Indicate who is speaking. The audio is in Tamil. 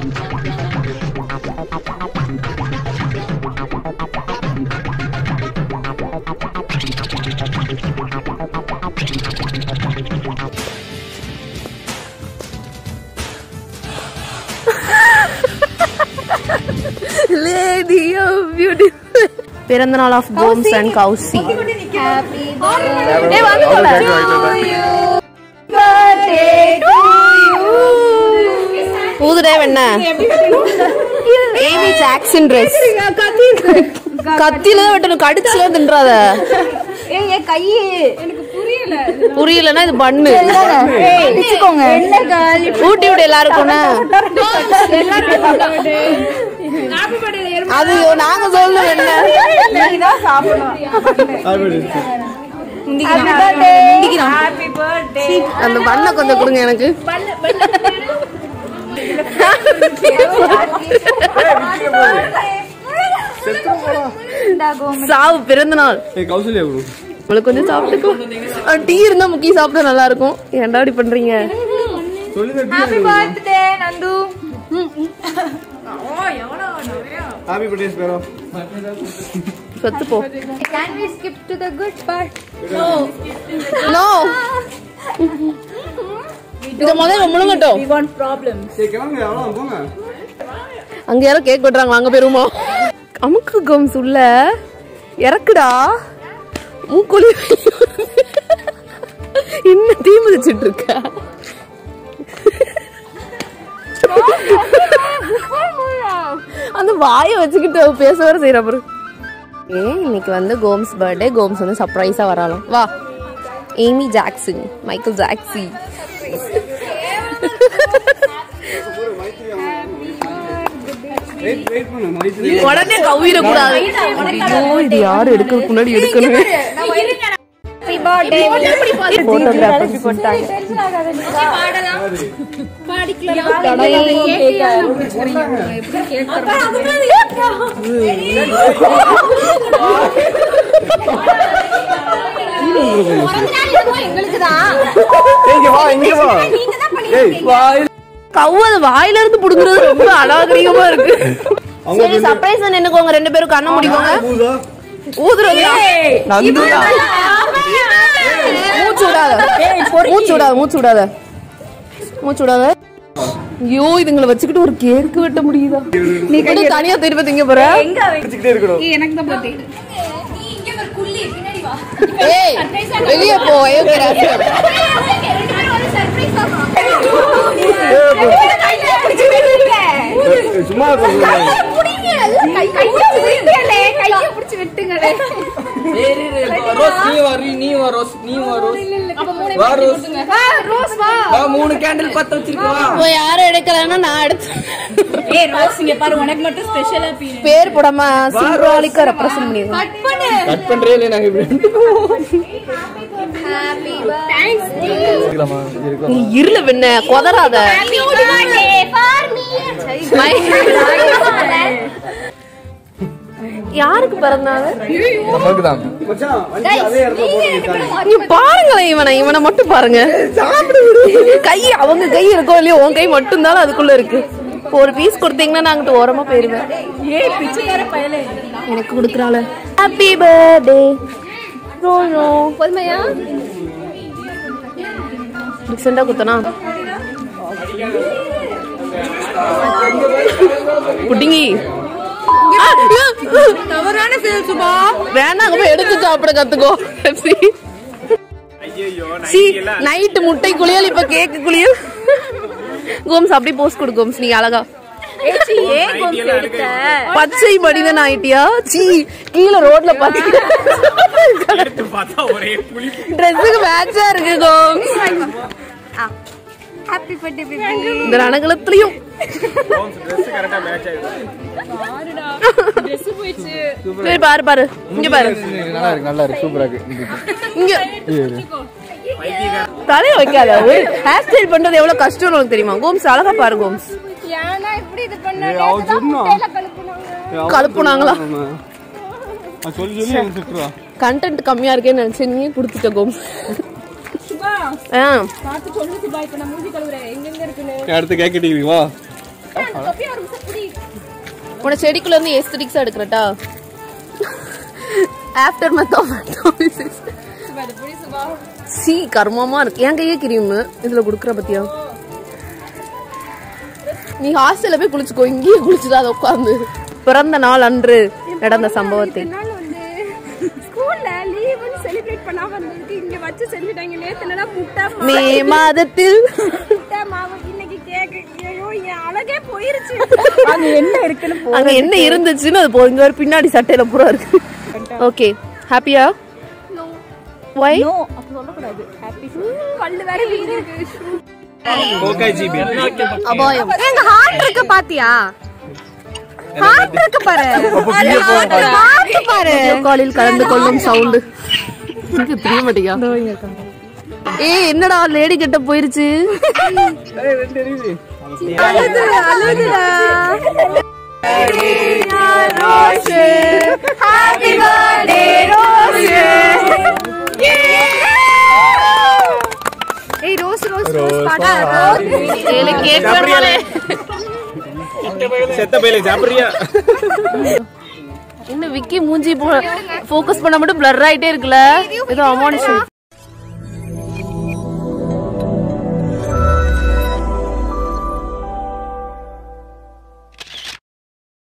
Speaker 1: Lady of beautiful. பிறந்த நாள் ஆஃப் கோம்ஸ் அண்ட் கௌசி ஏய் வந்து போல ஊதுடே என்ன ஏபி ஜாக்சன் ட்ரெஸ் கத்தியில தான் வெட்டணும் கடிச்சுல தின்றாத புரியலன்னா இது பண்ணு ஊட்டி விட எல்லாருக்கும் அது நாங்க சொல்லுவோம் என்ன அந்த பண்ண கொஞ்சம் கொடுங்க எனக்கு சாவு பிறந்த நாள்
Speaker 2: ஏய் கௌசல்யா bro.
Speaker 1: உங்களுக்கு கொஞ்சம் சாப்பிட்டுக்கோ டீ இருந்தா முக்கிய சாப்பிட்டா நல்லா இருக்கும் ஏன்டா இப்படி பண்றீங்க
Speaker 2: சொல்லுங்க happy birthday Nandu happy birthday ஸ்பெரோ
Speaker 1: சொத்து போ
Speaker 3: Can we skip to the good part?
Speaker 1: No இந்த முதல்ல முழுங்கட்டும்
Speaker 2: சரி கிளம்புங்க அவ்வளோ போங்க
Speaker 1: அங்க யாரோ கேக் வெட்டுறாங்க அங்க போயிருமா அமுக்கு கம்ஸ் உள்ள இறக்குடா மூக்குழி இன்னும் தீ மிதிச்சிட்டு இருக்க அந்த வாயை வச்சுக்கிட்டு அவ பேச வர செய்யற பாரு ஏ இன்னைக்கு வந்து கோம்ஸ் பர்த்டே கோம்ஸ் வந்து சர்ப்ரைஸா வராலாம் வா ஏமி ஜாக்சன் மைக்கேல் ஜாக்சி
Speaker 2: வெயிட் வெயிட் பண்ணு மைத்ரி
Speaker 1: உடனே கவ்விட கூடாது ஐயோ, இது யாரு எடுக்கிறதுக்கு முன்னாடி எடுக்கணும்
Speaker 2: இங்க வா இங்க வா ஏய்
Speaker 1: கவ்வது வாயில இருந்து புடுங்குறது ரொம்ப அநாகரிகமா இருக்கு
Speaker 2: அவங்க
Speaker 1: சரி சர்ப்ரைஸ் நின்னுக்கோங்க ரெண்டு பேரும் கண்ணை முடிக்கோங்க
Speaker 2: பூதா
Speaker 1: ஊதுறது
Speaker 2: நந்துடா
Speaker 1: மூச்சு விடாத மூச்சு விடாத மூச்சு விடாத மூச்சு விடாத ஐயோ இதுங்களை வச்சுக்கிட்டு ஒரு கேக்கு வெட்ட முடியுதா நீ கூட தனியா திருப்பி திங்க போற
Speaker 2: பிடிச்சிக்கிட்டே இருக்கணும்
Speaker 1: ஏய் வெளிய போ ஏய்,
Speaker 2: ஏய், சும்மா இருக்கணும்
Speaker 4: ரோஸ் நீ வா நீ- நீ வா ரோஸ் நீ வா ரோஸ் வா ரோஸ் வா மூணு கேண்டில் பத்த வச்சிருக்கவா
Speaker 1: இப்போ யாரும் எடுக்கலன்னா நான் எடுத்து
Speaker 5: ஏய் ரோஸ் இங்க பாரு உனக்கு மட்டும் ஸ்பெஷலா பீ
Speaker 1: பேர் போடாம சிம்ராலிக்கா ரெப்ரசன்ட் பண்ணிருக்கோம்
Speaker 4: கட் பண்றே இல்ல நாங்க இப்படி
Speaker 1: நீ இருள பின்ன கொதறாத யாருக்கு பிறந்தாங்க
Speaker 4: நமக்கு தான்
Speaker 2: மச்சான் வண்டி அதே இடத்துல போட்டு
Speaker 1: நீ பாருங்களேன் இவனை இவனை மட்டும் பாருங்க கை அவங்க கை இருக்கோ இல்லையோ உன் கை மட்டும் தானே அதுக்குள்ள இருக்கு இப்போ ஒரு பீஸ் கொடுத்தீங்கன்னா நான் அங்கிட்டு ஓரமா போயிருவேன்
Speaker 5: ஏய் பிச்சைக்கார பயலே
Speaker 1: எனக்கு கொடுக்குறாள ஹாப்பி பர்த்டே ரோஜோ பொறுமையா டிசெண்டா குத்தனா புட்டிங்கி
Speaker 5: தவறான செயல் சுபா
Speaker 1: வேணா அங்க போய் எடுத்து சாப்பிட கத்துக்கோ பெப்சி சி நைட்டு முட்டை குளியல் இப்ப கேக்கு குளியல் கோம்ஸ் அப்படி போஸ்ட் கொடு கோம்ஸ் நீ அழகா
Speaker 5: ஏன் கொஞ்சம் எடுத்த
Speaker 1: பச்சை மனிதன் ஆயிட்டியா சீ கீழ ரோட்ல பச்சை ட்ரெஸ்ஸுக்கு மேட்சா இருக்கு கோம்ஸ்
Speaker 3: ஹாப்பி பர்த்டே பேபி
Speaker 1: இந்த ரணகலத்திலயும்
Speaker 5: Dress போயிடுச்சு
Speaker 1: சரி பாரு பாரு இங்க பாரு
Speaker 4: நல்லா இருக்கு நல்லா இருக்கு சூப்பரா இருக்கு
Speaker 1: இங்க தலைய வைக்காத ஹேர் ஸ்டைல் பண்றது எவ்வளவு கஷ்டம் உனக்கு தெரியுமா கோம்ஸ் அழகா பாரு கோம்ஸ்
Speaker 3: ஏன்னா இப்படி இது பண்ண
Speaker 2: ஏய், அவ சொன்னா ஏய், அவ
Speaker 1: கலப்புனாங்களா?
Speaker 2: சொன்னா. அவ சொல்லி சொல்லி எனக்கு திட்டுறா
Speaker 1: கண்டென்ட் கம்மியா இருக்கேன்னு நினைச்சு நீயே கொடுத்துட்ட கோம்ஸ்
Speaker 5: சுபா
Speaker 1: ஆ
Speaker 5: பார்த்து சொல்லு சுபா இப்ப நான் மூஞ்சி கழுவுறேன் எங்க எங்க இருக்குன்னு
Speaker 2: அடுத்து கேக் கட்டிக்கிறீங்க வா
Speaker 1: உன செடிக்குள்ள இருந்து எஸ்தடிக்ஸா எடுக்கிறட்டா ஆஃப்டர் மெத்தோமேட்டோசிஸ் சி கர்மமா இருக்கு என் கையே கிரீம் இதுல குடுக்குற பத்தியா நீ ஹாஸ்டல்ல போய் குளிச்சுக்கோ இங்கேயே குளிச்சுடாத உட்காந்து பிறந்த நாள் அன்று நடந்த சம்பவத்தை
Speaker 3: நாள் வந்து ஸ்கூல்ல லீவுன்னு செலிப்ரேட் பண்ணாம இருந்ததுக்கு இங்க வச்சு செஞ்சுட்டாங்க நேத்து என்னடா முட்டை மா-
Speaker 1: மே மாதத்தில்
Speaker 3: முட்டை மாவு இன்னைக்கு கேக்கு ஐயோ என் அழகே போயிருச்சு
Speaker 5: அங்க என்ன இருக்குன்னு போ-
Speaker 1: அங்க என்ன இருந்துச்சுன்னு அது போ இங்க ஒரு பின்னாடி சட்டையில பூரா இருக்கு ஓகே ஹாப்பியா வை
Speaker 5: No, அப்ப சொல்லக்கூடாது ஹாப்பி
Speaker 3: பல்லு வேற வீடு இருக்கு
Speaker 2: கோகாய் ஜிபி
Speaker 1: அபாயம்
Speaker 5: எங்க ஹார்ட் இருக்கு பாத்தியா ஹார்ட் இருக்கு பாரு
Speaker 1: பாத்து பாரு காலில் கலந்து கொள்ளும் சவுண்டு தெரிய மாட்டேங்க ஏய் என்னடா லேடி கிட்ட போயிருச்சு
Speaker 5: ஏய் ரோஸ் ரோஸ் ரோஸ்
Speaker 1: ஏழு கேக் வேணுமாலே
Speaker 2: செத்த பையில சாப்பிடுறியா
Speaker 1: என்ன விக்கி மூஞ்சி ஃபோக்கஸ் பண்ண மட்டும் பிளர் ஆயிட்டே இருக்குல்ல ஏதோ அமானுஷம்